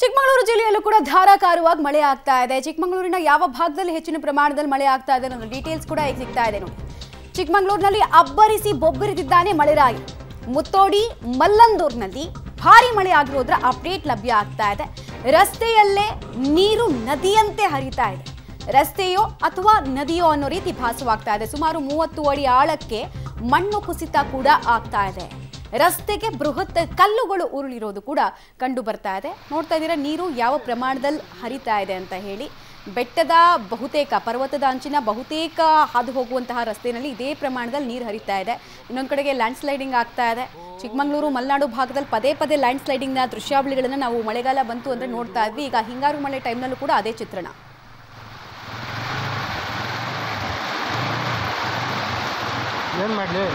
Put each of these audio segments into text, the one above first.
ಚಿಕ್ಕಮಗಳೂರು ಜಿಲ್ಲೆಯಲ್ಲೂ ಕೂಡ ಧಾರಾಕಾರವಾಗಿ ಮಳೆ ಆಗ್ತಾ ಇದೆ ಚಿಕ್ಕಮಗಳೂರಿನ ಯಾವ ಭಾಗದಲ್ಲಿ ಹೆಚ್ಚಿನ ಪ್ರಮಾಣದಲ್ಲಿ ಮಳೆ ಆಗ್ತಾ ಇದೆ ಅನ್ನೋ ಡೀಟೇಲ್ಸ್ ಕೂಡ ಈಗ ಸಿಗ್ತಾ ಇದೆ ನೋಡಿ ಚಿಕ್ಕಮಗಳೂರಿನಲ್ಲಿ ಅಬ್ಬರಿಸಿ ಬೊಬ್ಬರಿದಿದ್ದಾನೆ ಮಳೆರಾಯ ಮುತ್ತೋಡಿ ಮಲ್ಲಂದೂರ್ನಲ್ಲಿ ಭಾರಿ ಮಳೆ ಆಗಿರೋದ್ರ ಅಪ್ಡೇಟ್ ಲಭ್ಯ ಆಗ್ತಾ ಇದೆ ರಸ್ತೆಯಲ್ಲೇ ನೀರು ನದಿಯಂತೆ ಹರಿತಾ ಇದೆ ರಸ್ತೆಯೋ ಅಥವಾ ನದಿಯೋ ಅನ್ನೋ ರೀತಿ ಭಾಸವಾಗ್ತಾ ಇದೆ ಸುಮಾರು ಮೂವತ್ತು ಅಡಿ ಆಳಕ್ಕೆ ಮಣ್ಣು ಕುಸಿತ ಕೂಡ ಆಗ್ತಾ ಇದೆ ರಸ್ತೆಗೆ ಬೃಹತ್ ಕಲ್ಲುಗಳು ಉರುಳಿರೋದು ಕೂಡ ಕಂಡು ಬರ್ತಾ ಇದೆ ನೋಡ್ತಾ ಇದ್ದೀರಾ ನೀರು ಯಾವ ಪ್ರಮಾಣದಲ್ಲಿ ಹರಿತಾ ಇದೆ ಅಂತ ಹೇಳಿ ಬೆಟ್ಟದ ಬಹುತೇಕ ಪರ್ವತದ ಅಂಚಿನ ಬಹುತೇಕ ಹಾದು ಹೋಗುವಂತಹ ರಸ್ತೆಯಲ್ಲಿ ಇದೇ ಪ್ರಮಾಣದಲ್ಲಿ ನೀರು ಹರಿತಾ ಇದೆ ಇನ್ನೊಂದು ಕಡೆಗೆ ಲ್ಯಾಂಡ್ ಸ್ಲೈಡಿಂಗ್ ಆಗ್ತಾ ಇದೆ ಚಿಕ್ಕಮಗಳೂರು ಮಲೆನಾಡು ಭಾಗದಲ್ಲಿ ಪದೇ ಪದೇ ಲ್ಯಾಂಡ್ ಸ್ಲೈಡಿಂಗ್ನ ದೃಶ್ಯಾವಳಿಗಳನ್ನು ನಾವು ಮಳೆಗಾಲ ಬಂತು ಅಂದರೆ ನೋಡ್ತಾ ಇದ್ವಿ ಈಗ ಹಿಂಗಾರು ಮಳೆ ಟೈಮ್ನಲ್ಲೂ ಕೂಡ ಅದೇ ಚಿತ್ರಣ ಏನು ಮಾಡಲಿ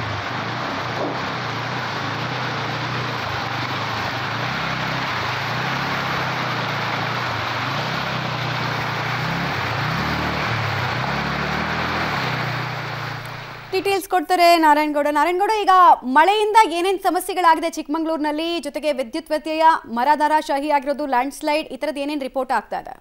ಡೀಟೇಲ್ಸ್ ಕೊಡ್ತಾರೆ ನಾರಾಯಣಗೌಡ ನಾರಾಯಣಗೌಡ ಈಗ ಮಳೆಯಿಂದ ಏನೇನು ಸಮಸ್ಯೆಗಳಾಗಿದೆ ಚಿಕ್ಕಮಗಳೂರಿನಲ್ಲಿ ಜೊತೆಗೆ ವಿದ್ಯುತ್ ವ್ಯತ್ಯಯ ಮರದರ ಶಾಹಿ ಆಗಿರೋದು ಲ್ಯಾಂಡ್ ಸ್ಲೈಡ್ ಈ ಥರದ್ದು ಏನೇನು ರಿಪೋರ್ಟ್ ಆಗ್ತಾ ಇದೆ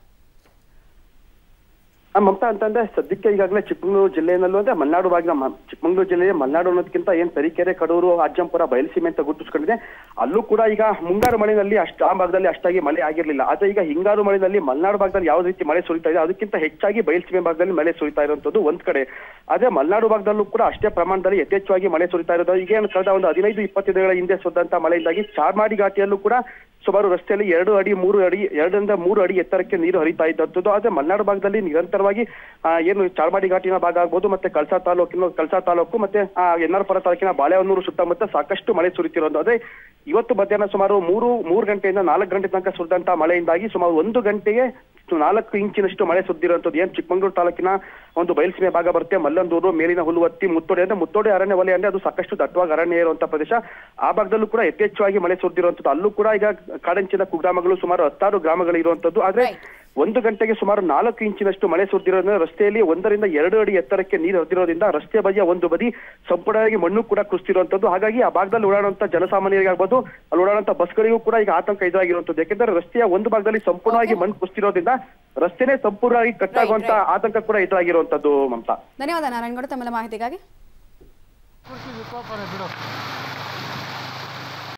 ಆ, ಮಮತಾ ಅಂತಂದ್ರೆ ಸದ್ಯಕ್ಕೆ ಈಗಾಗಲೇ ಚಿಕ್ಕಮಗಳೂರು ಜಿಲ್ಲೆಯಲ್ಲೂ ಅಂದ್ರೆ ಮಲೆನಾಡು ಭಾಗ ಮ- ಚಿಕ್ಕಮಗಳೂರು ಜಿಲ್ಲೆಯ ಮಲೆನಾಡು ಅನ್ನೋದಕ್ಕಿಂತ ಏನ್ ತರೀಕೆರೆ ಕಡೂರು ಅಜ್ಜಂಪುರ ಬಯಲುಸೀಮೆ ಅಂತ ಗುರುತಿಸ್ಕೊಂಡಿದೆ ಅಲ್ಲೂ ಕೂಡ ಈಗ ಮುಂಗಾರು ಮಳೆಯಲ್ಲಿ ಅಷ್ಟು ಆ ಭಾಗದಲ್ಲಿ ಅಷ್ಟಾಗಿ ಮಳೆ ಆಗಿರ್ಲಿಲ್ಲ ಆದ್ರೆ ಈಗ ಹಿಂಗಾರು ಮಳೆಯಲ್ಲಿ ಮಲೆನಾಡು ಭಾಗದಲ್ಲಿ ಯಾವ ರೀತಿ ಮಳೆ ಸುರಿತಾ ಇದೆ ಅದಕ್ಕಿಂತ ಹೆಚ್ಚಾಗಿ ಬಯಲುಸೀಮೆ ಭಾಗದಲ್ಲಿ ಮಳೆ ಸುರಿತಾ ಇರುವಂತದ್ದು ಒಂದ್ ಕಡೆ ಆದ್ರೆ ಮಲೆನಾಡು ಭಾಗದಲ್ಲೂ ಕೂಡ ಅಷ್ಟೇ ಪ್ರಮಾಣದಲ್ಲಿ ಯಥೇಚ್ಛವಾಗಿ ಮಳೆ ಸುರಿತಾ ಇರೋದು ಈಗ ಏನು ಕಳೆದ ಒಂದು ಹದಿನೈದು ಇಪ್ಪತ್ತು ದಿನಗಳ ಹಿಂದೆ ಸುರಿದಂತ ಮಳೆಯಿಂದಾಗಿ ಚಾರ್ಮಾಡಿ ಘಾಟಿಯಲ್ಲೂ ಕೂಡ ಸುಮಾರು ರಸ್ತೆಯಲ್ಲಿ ಎರಡು ಅಡಿ ಮೂರು ಅಡಿ ಎರಡರಿಂದ ಮೂರು ಅಡಿ ಎತ್ತರಕ್ಕೆ ನೀರು ಹರಿತಾ ಇದ್ದಂಥದ್ದು ಆದ್ರೆ ಮಲೆನಾಡು ಭಾಗದಲ್ಲಿ ನಿರಂತರವಾಗಿ ಆ, ಏನು ಚಾರ್ಮಾಡಿ ಘಾಟಿನ ಭಾಗ ಆಗ್ಬೋದು ಮತ್ತೆ ಕಳಸಾ ತಾಲೂಕಿನ ಕಳಸಾ ತಾಲೂಕು ಮತ್ತೆ ಆ, ಎನ್ನಾರ್ಪುರ ತಾಲೂಕಿನ ಬಾಳೆಹೊನ್ನೂರು ಸುತ್ತಮುತ್ತ ಸಾಕಷ್ಟು ಮಳೆ ಸುರಿತಿರೋದು ಅದೇ ಇವತ್ತು ಮಧ್ಯಾಹ್ನ ಸುಮಾರು ಮೂರು ಮೂರು ಗಂಟೆಯಿಂದ ನಾಲ್ಕು ಗಂಟೆ ತನಕ ಸುರಿದಂತ ಮಳೆಯಿಂದಾಗಿ ಸುಮಾರು ಒಂದು ಗಂಟೆಗೆ ನಾಲ್ಕು ಇಂಚಿನಷ್ಟು ಮಳೆ ಸುರಿದಿರುವಂತದ್ದು ಏನ್ ಚಿಕ್ಕಮಗಳೂರು ತಾಲೂಕಿನ ಒಂದು ಬಯಲುಸೀಮೆ ಭಾಗ ಬರುತ್ತೆ ಮಲ್ಲಂದೂರು ಮೇಲಿನ ಹುಲ್ಲುವತ್ತಿ ಮುತ್ತೋಡಿ ಅಂದ್ರೆ ಮುತ್ತೋಡಿ ಅರಣ್ಯ ವಲಯ ಅಂದ್ರೆ ಅದು ಸಾಕಷ್ಟು ದಟ್ಟವಾಗಿ ಅರಣ್ಯ ಇರುವಂತ ಪ್ರದೇಶ ಆ ಭಾಗದಲ್ಲೂ ಕೂಡ ಯಥೇಚ್ಛವಾಗಿ ಮಳೆ ಸುರಿದಿರುವಂತದ್ದು ಅಲ್ಲೂ ಕೂಡ ಈಗ ಕಾಡಂಚಿನ ಕುಗ್ರಾಮಗಳು ಸುಮಾರು ಹತ್ತಾರು ಗ್ರಾಮಗಳು ಇರುವಂತದ್ದು ಆದ್ರೆ Right. ಒಂದು ಗಂಟೆಗೆ ಸುಮಾರು ನಾಲ್ಕು ಇಂಚಿನಷ್ಟು ಮಳೆ ಸುರಿದಿರೋದ್ರಿಂದ ರಸ್ತೆಯಲ್ಲಿ ಒಂದರಿಂದ ಎರಡು ಅಡಿ ಎತ್ತರಕ್ಕೆ ನೀರು ಹರಿದಿರೋದ್ರಿಂದ ರಸ್ತೆ ಬದಿಯ ಒಂದು ಬದಿ ಸಂಪೂರ್ಣವಾಗಿ ಮಣ್ಣು ಕೂಡ ಕುಸಿತಿರುವಂತದ್ದು ಹಾಗಾಗಿ ಆ ಭಾಗದಲ್ಲಿ ಓಡಾಡುವಂತ ಜನಸಾಮಾನ್ಯರಿಗೆ ಆಗ್ಬೋದು ಅಲ್ಲಿ ಓಡಾಡುವಂತ ಬಸ್ಗಳಿಗೂ ಕೂಡ ಈಗ ಆತಂಕ ಎದುರಾಗಿರುವಂತದ್ದು ಯಾಕೆಂದ್ರೆ ರಸ್ತೆಯ ಒಂದು ಭಾಗದಲ್ಲಿ ಸಂಪೂರ್ಣವಾಗಿ ಮಣ್ಣು ಕುಸಿತಿರೋದ್ರಿಂದ ರಸ್ತೆನೇ ಸಂಪೂರ್ಣವಾಗಿ ಕಟ್ಟಾಗುವಂತ right. ಆತಂಕ ಕೂಡ ಎದುರಾಗಿರುವಂತದ್ದು ಮಮತಾ ಧನ್ಯವಾದ ನಾರಾಯಣಗೌಡ ತಮ್ಮೆಲ್ಲ ಮಾಹಿತಿಗಾಗಿ ಬಿಡು